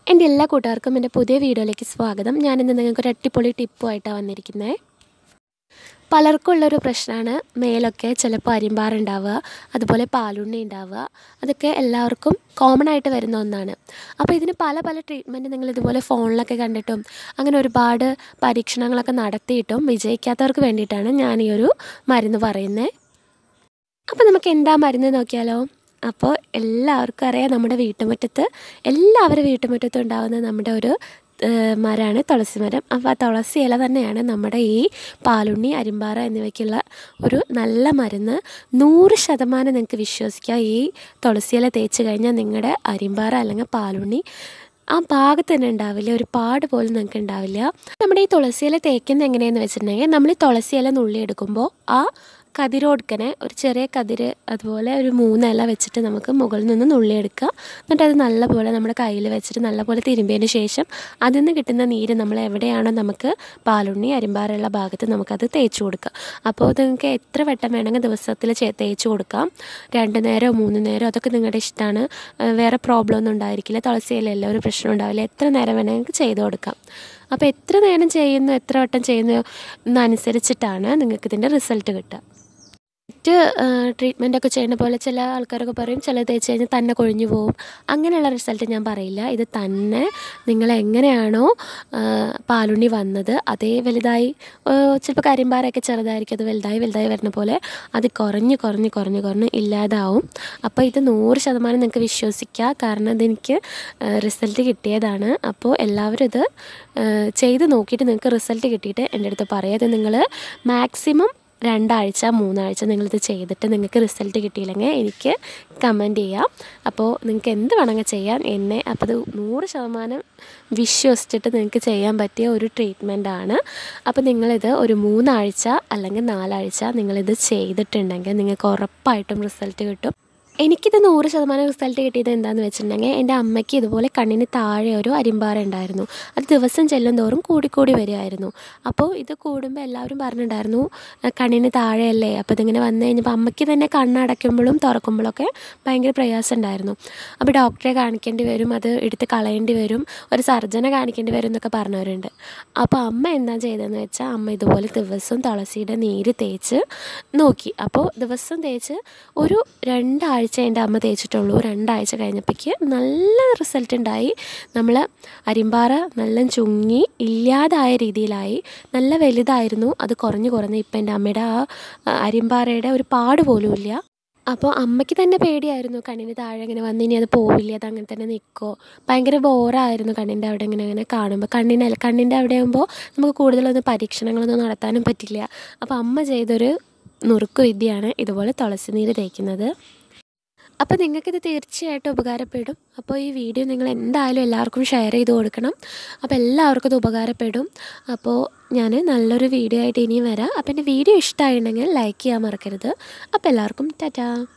എൻ്റെ എല്ലാ കൂട്ടുകാർക്കും എൻ്റെ പുതിയ വീഡിയോയിലേക്ക് സ്വാഗതം ഞാനിന്ന് നിങ്ങൾക്ക് ഒരു അടിപൊളി ടിപ്പുമായിട്ടാണ് വന്നിരിക്കുന്നത് പലർക്കും ഉള്ളൊരു പ്രശ്നമാണ് മേലൊക്കെ ചിലപ്പോൾ അരിമ്പാറുണ്ടാവുക അതുപോലെ പാലുണ്ണി ഉണ്ടാവുക അതൊക്കെ എല്ലാവർക്കും കോമൺ ആയിട്ട് വരുന്ന ഒന്നാണ് അപ്പോൾ ഇതിന് പല പല ട്രീറ്റ്മെൻറ്റ് നിങ്ങൾ ഇതുപോലെ ഫോണിലൊക്കെ കണ്ടിട്ടും അങ്ങനെ ഒരുപാട് പരീക്ഷണങ്ങളൊക്കെ നടത്തിയിട്ടും വിജയിക്കാത്തവർക്ക് വേണ്ടിയിട്ടാണ് ഞാൻ ഈ ഒരു മരുന്ന് പറയുന്നത് അപ്പോൾ നമുക്ക് എന്താ മരുന്ന് നോക്കിയാലോ അപ്പോൾ എല്ലാവർക്കും അറിയാം നമ്മുടെ വീട്ടുമുറ്റത്ത് എല്ലാവരുടെ വീട്ടുമുറ്റത്തും ഉണ്ടാകുന്ന നമ്മുടെ ഒരു മരമാണ് തുളസി മരം അപ്പോൾ ആ തുളസി ഇല തന്നെയാണ് നമ്മുടെ ഈ പാലുണ്ണി അരിമ്പാറ എന്നിവയ്ക്കുള്ള ഒരു നല്ല മരുന്ന് നൂറ് ശതമാനം നിങ്ങൾക്ക് വിശ്വസിക്കാം ഈ തുളസി ഇല തേച്ച് കഴിഞ്ഞാൽ നിങ്ങളുടെ അരിമ്പാറ അല്ലെങ്കിൽ പാലുണ്ണി ആ ഭാഗത്ത് തന്നെ ഉണ്ടാവില്ല ഒരു പാട് പോലും നിങ്ങൾക്ക് ഉണ്ടാവില്ല നമ്മുടെ ഈ തുളസി ഇല തേക്കുന്നത് എങ്ങനെയാണെന്ന് വെച്ചിട്ടുണ്ടെങ്കിൽ നമ്മൾ ഈ തുളസി ഇല നുള്ളി എടുക്കുമ്പോൾ ആ കതിരോടുക്കനെ ഒരു ചെറിയ കതിര് അതുപോലെ ഒരു മൂന്നില വെച്ചിട്ട് നമുക്ക് മുകളിൽ നിന്ന് നുള്ളിയെടുക്കുക എന്നിട്ട് അത് നല്ലപോലെ നമ്മുടെ കയ്യിൽ വെച്ചിട്ട് നല്ലപോലെ തിരുമ്പിയതിന് ശേഷം അതിൽ നിന്ന് കിട്ടുന്ന നീര് നമ്മൾ എവിടെയാണോ നമുക്ക് പാലുണ്ണി അരിമ്പാറുള്ള ഭാഗത്ത് നമുക്കത് തേച്ച് കൊടുക്കുക അപ്പോൾ നിങ്ങൾക്ക് എത്ര വട്ടം വേണമെങ്കിൽ ദിവസത്തിൽ തേച്ച് കൊടുക്കാം രണ്ട് നേരമോ മൂന്ന് നേരമോ അതൊക്കെ നിങ്ങളുടെ ഇഷ്ടമാണ് വേറെ പ്രോബ്ലം ഒന്നും ഉണ്ടായിരിക്കില്ല തുളസിയിലല്ല ഒരു പ്രശ്നം ഉണ്ടാവില്ല എത്ര നേരം വേണമെങ്കിൽ ചെയ്ത് കൊടുക്കാം അപ്പോൾ എത്ര നേരം ചെയ്യുന്നു എത്ര വട്ടം ചെയ്യുന്നു എന്നനുസരിച്ചിട്ടാണ് നിങ്ങൾക്ക് ഇതിൻ്റെ റിസൾട്ട് കിട്ടുക മറ്റ് ട്രീറ്റ്മെൻ്റ് ഒക്കെ ചെയ്യുന്ന പോലെ ചില ആൾക്കാരൊക്കെ പറയും ചില തേച്ച് കഴിഞ്ഞാൽ തന്നെ കൊഴിഞ്ഞു പോകും അങ്ങനെയുള്ള റിസൾട്ട് ഞാൻ പറയില്ല ഇത് തന്നെ നിങ്ങൾ എങ്ങനെയാണോ പാലുണ്ണി വന്നത് അതേ വലുതായി ചിലപ്പോൾ കരിമ്പാറയൊക്കെ ചെറുതായിരിക്കും അത് വലുതായി വലുതായി വരുന്ന പോലെ അത് കുറഞ്ഞ് കുറഞ്ഞ് കുറഞ്ഞ് കുറഞ്ഞ് ഇല്ലാതാവും അപ്പോൾ ഇത് നൂറ് ശതമാനം നിങ്ങൾക്ക് വിശ്വസിക്കുക കാരണം ഇതെനിക്ക് റിസൾട്ട് കിട്ടിയതാണ് അപ്പോൾ എല്ലാവരും ഇത് ചെയ്ത് നോക്കിയിട്ട് നിങ്ങൾക്ക് റിസൾട്ട് കിട്ടിയിട്ട് എൻ്റെ അടുത്ത് പറയാം ഇത് നിങ്ങൾ മാക്സിമം രണ്ടാഴ്ച മൂന്നാഴ്ച നിങ്ങളിത് ചെയ്തിട്ട് നിങ്ങൾക്ക് റിസൾട്ട് കിട്ടിയില്ലെങ്കിൽ എനിക്ക് കമൻറ്റ് ചെയ്യാം അപ്പോൾ നിങ്ങൾക്ക് എന്ത് വേണമെങ്കിൽ ചെയ്യാം എന്നെ അപ്പോൾ അത് നൂറ് ശതമാനം വിശ്വസിച്ചിട്ട് നിങ്ങൾക്ക് ചെയ്യാൻ പറ്റിയ ഒരു ട്രീറ്റ്മെൻറ്റാണ് അപ്പോൾ നിങ്ങളിത് ഒരു മൂന്നാഴ്ച അല്ലെങ്കിൽ നാലാഴ്ച നിങ്ങളിത് ചെയ്തിട്ടുണ്ടെങ്കിൽ നിങ്ങൾക്ക് ഉറപ്പായിട്ടും റിസൾട്ട് കിട്ടും എനിക്കിത് നൂറ് ശതമാനം റിസൾട്ട് കിട്ടിയത് എന്താണെന്ന് വെച്ചിട്ടുണ്ടെങ്കിൽ എൻ്റെ അമ്മയ്ക്ക് ഇതുപോലെ കണ്ണിന് താഴെ ഒരു അരിമ്പാറ ഉണ്ടായിരുന്നു അത് ദിവസം ചെല്ലും തോറും കൂടിക്കൂടി വരികയായിരുന്നു അപ്പോൾ ഇത് കൂടുമ്പോൾ എല്ലാവരും പറഞ്ഞിട്ടുണ്ടായിരുന്നു കണ്ണിന് താഴെയല്ലേ അപ്പോൾ ഇതിങ്ങനെ വന്നു കഴിഞ്ഞപ്പോൾ അമ്മയ്ക്ക് തന്നെ കണ്ണടയ്ക്കുമ്പോഴും തുറക്കുമ്പോഴൊക്കെ ഭയങ്കര പ്രയാസം ഉണ്ടായിരുന്നു അപ്പോൾ ഡോക്ടറെ കാണിക്കേണ്ടി വരും അത് എടുത്ത് കളയേണ്ടി വരും ഒരു സർജനെ കാണിക്കേണ്ടി വരും എന്നൊക്കെ പറഞ്ഞവരുണ്ട് അപ്പോൾ അമ്മ എന്താ ചെയ്തതെന്ന് വെച്ചാൽ അമ്മ ഇതുപോലെ ദിവസവും തുളസിയുടെ നീര് തേച്ച് നോക്കി അപ്പോൾ ദിവസം തേച്ച് ഒരു രണ്ടാഴ്ച ആഴ്ച എൻ്റെ അമ്മ തേച്ചിട്ടുള്ളൂ രണ്ടാഴ്ച കഴിഞ്ഞപ്പോഴേക്ക് നല്ല റിസൾട്ട് ഉണ്ടായി നമ്മൾ അരിമ്പാറ നല്ല ചുങ്ങി ഇല്ലാതായ രീതിയിലായി നല്ല വലുതായിരുന്നു അത് കുറഞ്ഞു കുറഞ്ഞ് ഇപ്പം എൻ്റെ അമ്മയുടെ ആ അരിമ്പാറയുടെ ഒരു പാട് പോലും ഇല്ല അപ്പോൾ അമ്മയ്ക്ക് തന്നെ പേടിയായിരുന്നു കണ്ണിന് താഴെ ഇങ്ങനെ വന്ന് ഇനി അത് പോവില്ല അത് അങ്ങനെ തന്നെ നിൽക്കുമോ ഭയങ്കര ബോറായിരുന്നു കണ്ണിൻ്റെ അവിടെ ഇങ്ങനെ അങ്ങനെ കാണുമ്പോൾ കണ്ണിന് കണ്ണിൻ്റെ അവിടെ ആകുമ്പോൾ നമുക്ക് കൂടുതലൊന്നും പരീക്ഷണങ്ങളൊന്നും നടത്താനും പറ്റില്ല അപ്പോൾ അമ്മ ചെയ്തൊരു നുറുക്കു വിദ്യയാണ് ഇതുപോലെ തുളസി നീര് തേക്കുന്നത് അപ്പോൾ നിങ്ങൾക്കിത് തീർച്ചയായിട്ടും ഉപകാരപ്പെടും അപ്പോൾ ഈ വീഡിയോ നിങ്ങൾ എന്തായാലും എല്ലാവർക്കും ഷെയർ ചെയ്ത് കൊടുക്കണം അപ്പോൾ എല്ലാവർക്കും ഇത് ഉപകാരപ്പെടും അപ്പോൾ ഞാൻ നല്ലൊരു വീഡിയോ ആയിട്ട് ഇനിയും വരാം അപ്പോൾ എൻ്റെ വീഡിയോ ഇഷ്ടമായിട്ടുണ്ടെങ്കിൽ ലൈക്ക് ചെയ്യാൻ മറക്കരുത് അപ്പോൾ എല്ലാവർക്കും ടാറ്റാ